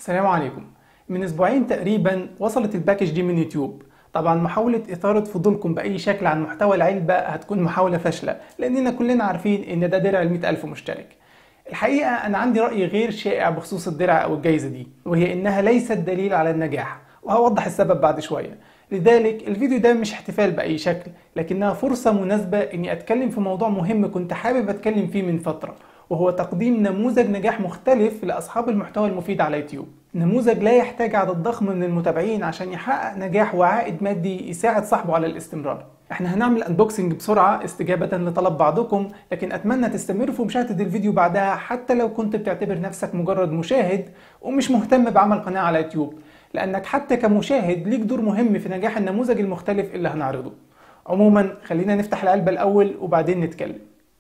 السلام عليكم من اسبوعين تقريبا وصلت الباكج دي من يوتيوب طبعا محاولة إثارة فضولكم بأي شكل عن محتوى العلبة هتكون محاولة فاشلة لأننا كلنا عارفين إن ده درع ال ألف مشترك الحقيقة أنا عندي رأي غير شائع بخصوص الدرع أو الجايزة دي وهي إنها ليست دليل على النجاح وهوضح السبب بعد شوية لذلك الفيديو ده مش احتفال بأي شكل لكنها فرصة مناسبة إني أتكلم في موضوع مهم كنت حابب أتكلم فيه من فترة وهو تقديم نموذج نجاح مختلف لأصحاب المحتوى المفيد على يوتيوب نموذج لا يحتاج عدد ضخم من المتابعين عشان يحقق نجاح وعائد مادي يساعد صاحبه على الاستمرار احنا هنعمل انبوكسنج بسرعة استجابة لطلب بعضكم لكن اتمنى تستمروا في مشاهدة الفيديو بعدها حتى لو كنت بتعتبر نفسك مجرد مشاهد ومش مهتم بعمل قناة على يوتيوب لانك حتى كمشاهد ليك دور مهم في نجاح النموذج المختلف اللي هنعرضه عموما خلينا نفتح العلبة الاول وبعدين نتكلم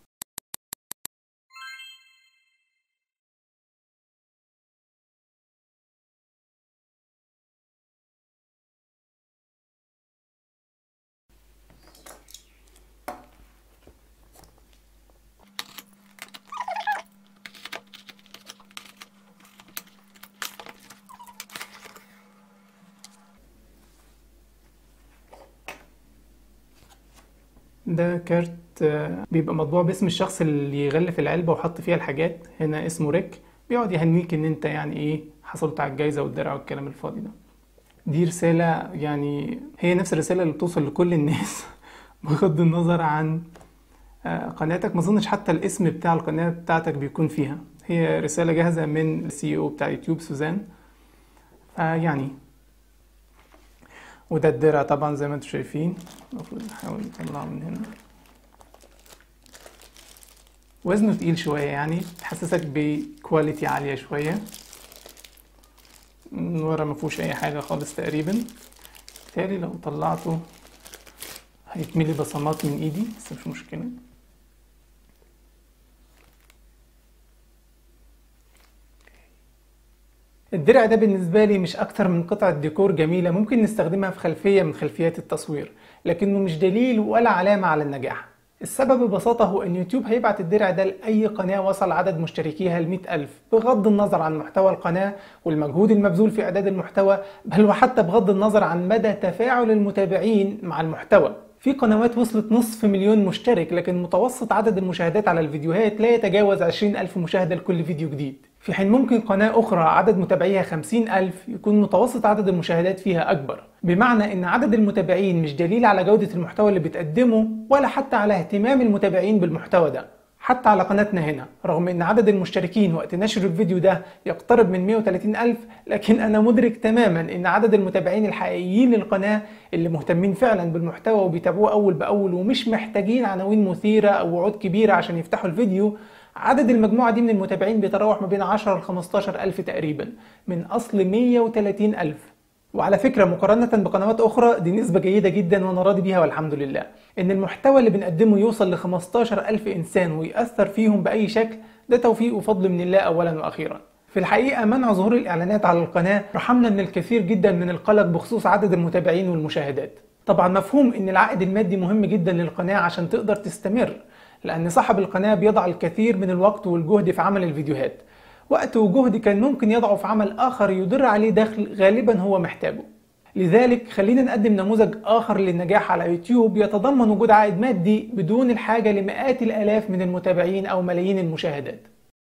ده كارت آه، بيبقى مطبوع باسم الشخص اللي يغلف العلبة وحط فيها الحاجات هنا اسمه ريك بيقعد يهنيك ان انت يعني ايه حصلت على الجايزة والدرع والكلام الفاضي ده دي رسالة يعني هي نفس الرسالة اللي بتوصل لكل الناس بغض النظر عن آه، قناتك ما اظنش حتى الاسم بتاع القناة بتاعتك بيكون فيها هي رسالة جاهزة من السي او بتاع يوتيوب سوزان فيعني وده الدرع طبعا زي ما انتم شايفين المفروض نحاول نطلعه من هنا وزنه تقيل شوية يعني تحسسك بكواليتي عالية شوية من ورا ما فيهوش أي حاجة خالص تقريبا بالتالي لو طلعته هيتملي بصمات من إيدي بس مش مشكلة الدرع ده بالنسبة لي مش أكتر من قطعة ديكور جميلة ممكن نستخدمها في خلفية من خلفيات التصوير لكنه مش دليل ولا علامة على النجاح السبب ببساطة هو أن يوتيوب هيبعت الدرع ده لأي قناة وصل عدد مشتركيها ل ألف بغض النظر عن محتوى القناة والمجهود المبذول في إعداد المحتوى بل وحتى بغض النظر عن مدى تفاعل المتابعين مع المحتوى في قنوات وصلت نصف مليون مشترك لكن متوسط عدد المشاهدات على الفيديوهات لا يتجاوز 20 ألف مشاهدة لكل فيديو جديد في حين ممكن قناة أخرى عدد متابعيها 50 ألف يكون متوسط عدد المشاهدات فيها أكبر بمعنى أن عدد المتابعين مش دليل على جودة المحتوى اللي بتقدمه ولا حتى على اهتمام المتابعين بالمحتوى ده حتى على قناتنا هنا رغم ان عدد المشتركين وقت نشر الفيديو ده يقترب من 130 ألف لكن أنا مدرك تماما ان عدد المتابعين الحقيقيين للقناة اللي مهتمين فعلا بالمحتوى وبيتابعوه أول بأول ومش محتاجين عناوين مثيرة أو وعود كبيرة عشان يفتحوا الفيديو عدد المجموعة دي من المتابعين بيتراوح ما بين 10 ل 15 ألف تقريبا من أصل 130 ألف وعلى فكرة مقارنة بقنوات أخرى دي نسبة جيدة جدا وأنا راضي بيها والحمد لله إن المحتوى اللي بنقدمه يوصل ل 15 ألف إنسان ويأثر فيهم بأي شكل ده توفيق وفضل من الله أولا وأخيرا في الحقيقة منع ظهور الإعلانات على القناة رحمنا من الكثير جدا من القلق بخصوص عدد المتابعين والمشاهدات طبعا مفهوم إن العائد المادي مهم جدا للقناة عشان تقدر تستمر لأن صاحب القناة بيضع الكثير من الوقت والجهد في عمل الفيديوهات وقت وجهد كان ممكن يضعه في عمل آخر يدر عليه دخل غالبا هو محتاجه لذلك خلينا نقدم نموذج آخر للنجاح على يوتيوب يتضمن وجود عائد مادي بدون الحاجة لمئات الآلاف من المتابعين أو ملايين المشاهدات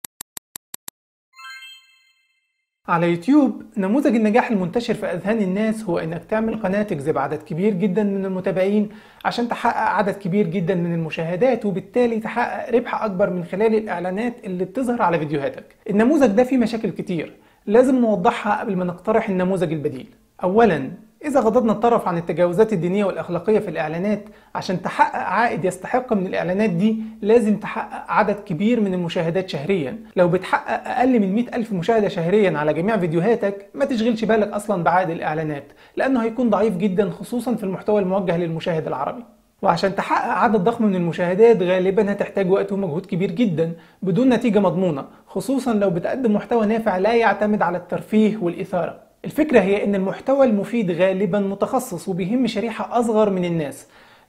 على يوتيوب نموذج النجاح المنتشر في أذهان الناس هو إنك تعمل قناة تجذب عدد كبير جدا من المتابعين عشان تحقق عدد كبير جدا من المشاهدات وبالتالي تحقق ربح أكبر من خلال الإعلانات اللي بتظهر على فيديوهاتك النموذج ده فيه مشاكل كتير لازم نوضحها قبل ما نقترح النموذج البديل أولا إذا غضضنا الطرف عن التجاوزات الدينية والأخلاقية في الإعلانات عشان تحقق عائد يستحق من الإعلانات دي لازم تحقق عدد كبير من المشاهدات شهريا لو بتحقق أقل من 100 ألف مشاهدة شهريا على جميع فيديوهاتك ما تشغلش بالك أصلا بعائد الإعلانات لأنه هيكون ضعيف جدا خصوصا في المحتوى الموجه للمشاهد العربي وعشان تحقق عدد ضخم من المشاهدات غالبا هتحتاج وقت ومجهود كبير جدا بدون نتيجة مضمونة خصوصا لو بتقدم محتوى نافع لا يعتمد على الترفيه والإثارة الفكرة هي إن المحتوى المفيد غالبا متخصص وبيهم شريحة أصغر من الناس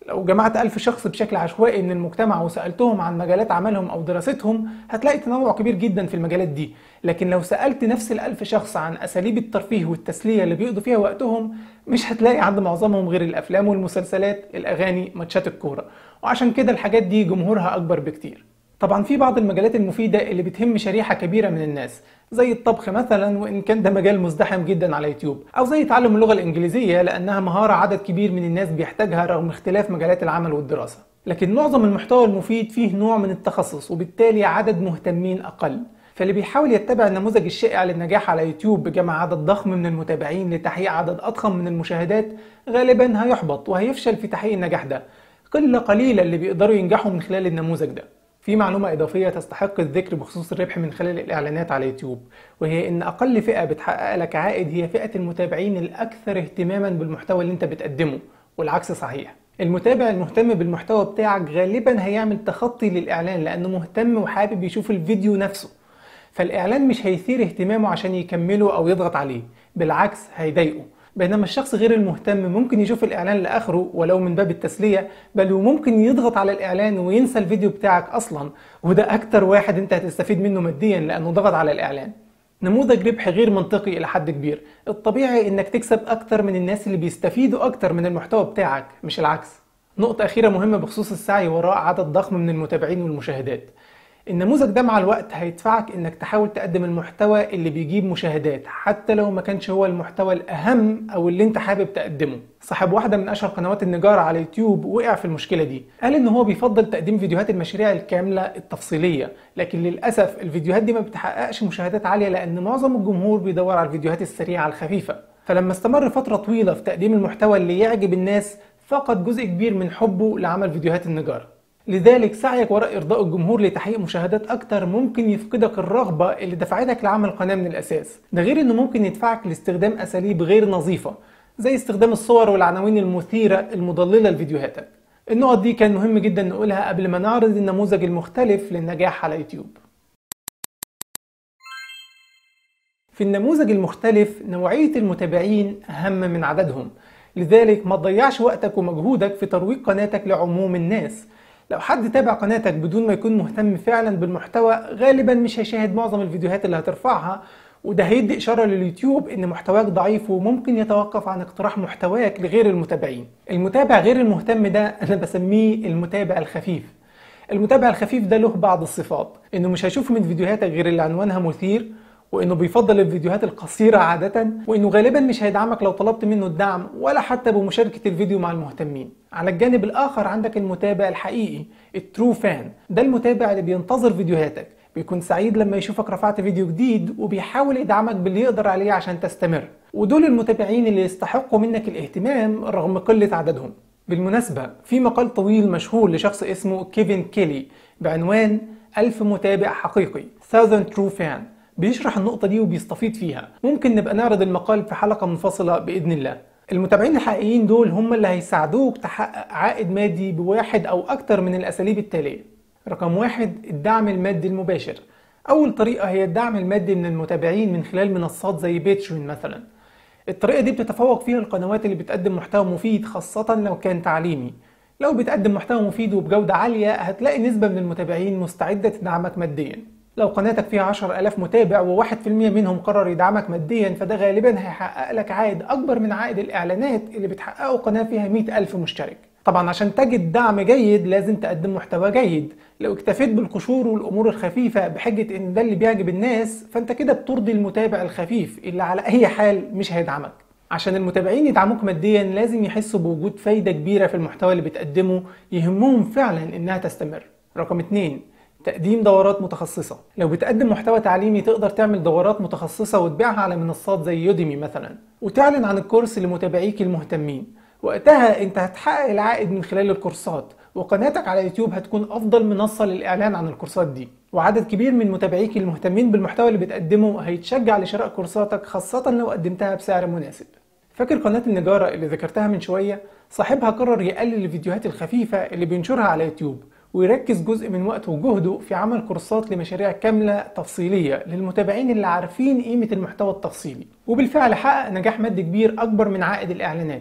لو جمعت ألف شخص بشكل عشوائي من المجتمع وسألتهم عن مجالات عملهم أو دراستهم هتلاقي تنوع كبير جدا في المجالات دي لكن لو سألت نفس الألف شخص عن أساليب الترفيه والتسلية اللي بيقضوا فيها وقتهم مش هتلاقي عند معظمهم غير الأفلام والمسلسلات الأغاني ماتشات الكورة وعشان كده الحاجات دي جمهورها أكبر بكتير طبعا في بعض المجالات المفيدة اللي بتهم شريحة كبيرة من الناس زي الطبخ مثلا وإن كان ده مجال مزدحم جدا على يوتيوب أو زي تعلم اللغة الإنجليزية لأنها مهارة عدد كبير من الناس بيحتاجها رغم اختلاف مجالات العمل والدراسة لكن معظم المحتوى المفيد فيه نوع من التخصص وبالتالي عدد مهتمين أقل فاللي بيحاول يتبع النموذج الشائع للنجاح على يوتيوب بجمع عدد ضخم من المتابعين لتحقيق عدد أضخم من المشاهدات غالبا هيحبط وهيفشل في تحقيق النجاح ده قلة قليلة اللي بيقدروا ينجحوا من خلال النموذج ده في معلومة إضافية تستحق الذكر بخصوص الربح من خلال الإعلانات على يوتيوب وهي إن أقل فئة بتحقق لك عائد هي فئة المتابعين الأكثر اهتماما بالمحتوى اللي أنت بتقدمه والعكس صحيح المتابع المهتم بالمحتوى بتاعك غالبا هيعمل تخطي للإعلان لأنه مهتم وحابب يشوف الفيديو نفسه فالإعلان مش هيثير اهتمامه عشان يكمله أو يضغط عليه بالعكس هيضايقه بينما الشخص غير المهتم ممكن يشوف الإعلان لآخره ولو من باب التسلية بل وممكن يضغط على الإعلان وينسى الفيديو بتاعك أصلا وده أكتر واحد أنت هتستفيد منه ماديا لأنه ضغط على الإعلان نموذج ربح غير منطقي إلى حد كبير الطبيعي إنك تكسب أكتر من الناس اللي بيستفيدوا أكتر من المحتوى بتاعك مش العكس نقطة أخيرة مهمة بخصوص السعي وراء عدد ضخم من المتابعين والمشاهدات النموذج ده مع الوقت هيدفعك انك تحاول تقدم المحتوى اللي بيجيب مشاهدات حتى لو ما كانش هو المحتوى الاهم او اللي انت حابب تقدمه صاحب واحدة من اشهر قنوات النجارة على يوتيوب وقع في المشكلة دي قال ان هو بيفضل تقديم فيديوهات المشاريع الكاملة التفصيلية لكن للأسف الفيديوهات دي ما بتحققش مشاهدات عالية لان معظم الجمهور بيدور على الفيديوهات السريعة الخفيفة فلما استمر فترة طويلة في تقديم المحتوى اللي يعجب الناس فقد جزء كبير من حبه لعمل فيديوهات النجارة لذلك سعيك وراء إرضاء الجمهور لتحقيق مشاهدات أكتر ممكن يفقدك الرغبة اللي دفعتك لعمل قناة من الأساس ده غير إنه ممكن يدفعك لاستخدام أساليب غير نظيفة زي استخدام الصور والعناوين المثيرة المضللة لفيديوهاتك النقط دي كان مهم جدا نقولها قبل ما نعرض النموذج المختلف للنجاح على يوتيوب في النموذج المختلف نوعية المتابعين أهم من عددهم لذلك ما تضيعش وقتك ومجهودك في ترويج قناتك لعموم الناس لو حد تابع قناتك بدون ما يكون مهتم فعلا بالمحتوى غالبا مش هيشاهد معظم الفيديوهات اللي هترفعها وده هيدي إشارة لليوتيوب إن محتواك ضعيف وممكن يتوقف عن اقتراح محتواك لغير المتابعين المتابع غير المهتم ده أنا بسميه المتابع الخفيف المتابع الخفيف ده له بعض الصفات إنه مش هيشوف من فيديوهاتك غير اللي عنوانها مثير وانه بيفضل الفيديوهات القصيره عاده وانه غالبا مش هيدعمك لو طلبت منه الدعم ولا حتى بمشاركه الفيديو مع المهتمين على الجانب الاخر عندك المتابع الحقيقي الترو فان ده المتابع اللي بينتظر فيديوهاتك بيكون سعيد لما يشوفك رفعت فيديو جديد وبيحاول يدعمك باللي يقدر عليه عشان تستمر ودول المتابعين اللي يستحقوا منك الاهتمام رغم قله عددهم بالمناسبة في مقال طويل مشهور لشخص اسمه كيفن كيلي بعنوان ألف متابع حقيقي 1000 True Fan بيشرح النقطة دي وبيستفيض فيها ممكن نبقى نعرض المقال في حلقة منفصلة بإذن الله المتابعين الحقيقيين دول هم اللي هيساعدوك تحقق عائد مادي بواحد أو أكتر من الأساليب التالية رقم واحد الدعم المادي المباشر أول طريقة هي الدعم المادي من المتابعين من خلال منصات زي بيتشوين مثلا الطريقة دي بتتفوق فيها القنوات اللي بتقدم محتوى مفيد خاصة لو كان تعليمي لو بتقدم محتوى مفيد وبجودة عالية هتلاقي نسبة من المتابعين مستعدة تدعمك ماديا لو قناتك فيها 10000 متابع وواحد في المية منهم قرر يدعمك ماديا فده غالبا هيحقق لك عائد أكبر من عائد الإعلانات اللي بتحققه قناة فيها 100000 مشترك طبعا عشان تجد دعم جيد لازم تقدم محتوى جيد لو اكتفيت بالقشور والامور الخفيفه بحجه ان ده اللي بيعجب الناس فانت كده بترضي المتابع الخفيف اللي على اي حال مش هيدعمك عشان المتابعين يدعموك ماديا لازم يحسوا بوجود فايده كبيره في المحتوى اللي بتقدمه يهمهم فعلا انها تستمر رقم 2 تقديم دورات متخصصة لو بتقدم محتوى تعليمي تقدر تعمل دورات متخصصة وتبيعها على منصات زي يوديمي مثلا وتعلن عن الكورس لمتابعيك المهتمين وقتها انت هتحقق العائد من خلال الكورسات وقناتك على يوتيوب هتكون افضل منصة للاعلان عن الكورسات دي وعدد كبير من متابعيك المهتمين بالمحتوى اللي بتقدمه هيتشجع لشراء كورساتك خاصة لو قدمتها بسعر مناسب فاكر قناة النجارة اللي ذكرتها من شوية صاحبها قرر يقلل الفيديوهات الخفيفة اللي بينشرها على يوتيوب ويركز جزء من وقته وجهده في عمل كورسات لمشاريع كاملة تفصيلية للمتابعين اللي عارفين قيمة المحتوى التفصيلي وبالفعل حقق نجاح مادي كبير أكبر من عائد الإعلانات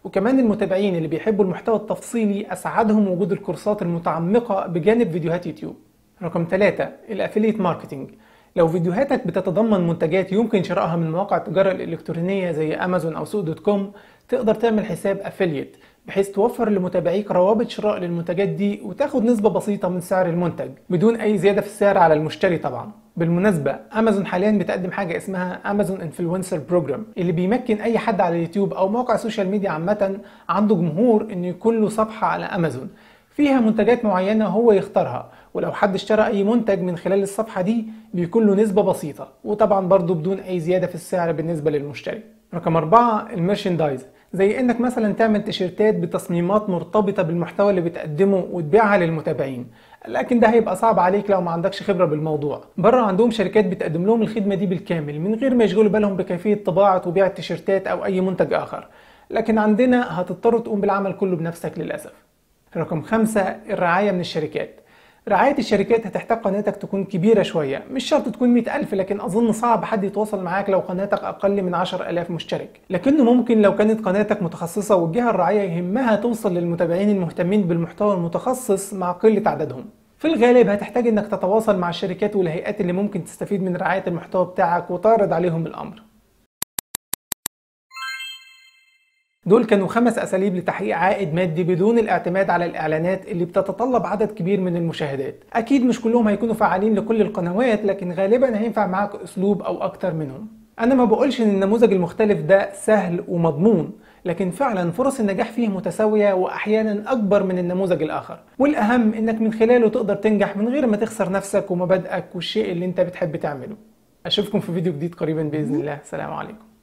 وكمان المتابعين اللي بيحبوا المحتوى التفصيلي أسعدهم وجود الكورسات المتعمقة بجانب فيديوهات يوتيوب رقم 3 الافيليت ماركتينج لو فيديوهاتك بتتضمن منتجات يمكن شرائها من مواقع التجارة الإلكترونية زي أمازون أو سوق دوت كوم تقدر تعمل حساب أفيليت بحيث توفر لمتابعيك روابط شراء للمنتجات دي وتاخد نسبة بسيطة من سعر المنتج بدون أي زيادة في السعر على المشتري طبعا بالمناسبة أمازون حاليا بتقدم حاجة اسمها أمازون انفلونسر بروجرام اللي بيمكن أي حد على اليوتيوب أو موقع سوشيال ميديا عامة عنده جمهور إنه يكون له صفحة على أمازون فيها منتجات معينة هو يختارها ولو حد اشترى أي منتج من خلال الصفحة دي بيكون له نسبة بسيطة وطبعا برضو بدون أي زيادة في السعر بالنسبة للمشتري رقم أربعة الميرشندايز زي انك مثلا تعمل تيشيرتات بتصميمات مرتبطة بالمحتوى اللي بتقدمه وتبيعها للمتابعين لكن ده هيبقى صعب عليك لو ما عندكش خبرة بالموضوع بره عندهم شركات بتقدم لهم الخدمة دي بالكامل من غير ما يشغلوا بالهم بكيفية طباعة وبيع التيشيرتات او اي منتج اخر لكن عندنا هتضطر تقوم بالعمل كله بنفسك للأسف رقم خمسة الرعاية من الشركات رعاية الشركات هتحتاج قناتك تكون كبيرة شوية مش شرط تكون مئة ألف لكن أظن صعب حد يتواصل معاك لو قناتك أقل من عشر ألاف مشترك لكنه ممكن لو كانت قناتك متخصصة والجهة الرعاية يهمها توصل للمتابعين المهتمين بالمحتوى المتخصص مع قلة عددهم في الغالب هتحتاج انك تتواصل مع الشركات والهيئات اللي ممكن تستفيد من رعاية المحتوى بتاعك وتعرض عليهم الأمر دول كانوا خمس أساليب لتحقيق عائد مادي بدون الاعتماد على الإعلانات اللي بتتطلب عدد كبير من المشاهدات أكيد مش كلهم هيكونوا فعالين لكل القنوات لكن غالبا هينفع معاك أسلوب أو أكتر منهم أنا ما بقولش إن النموذج المختلف ده سهل ومضمون لكن فعلا فرص النجاح فيه متساوية وأحيانا أكبر من النموذج الآخر والأهم إنك من خلاله تقدر تنجح من غير ما تخسر نفسك ومبادئك والشيء اللي أنت بتحب تعمله أشوفكم في فيديو جديد قريبا بإذن الله سلام عليكم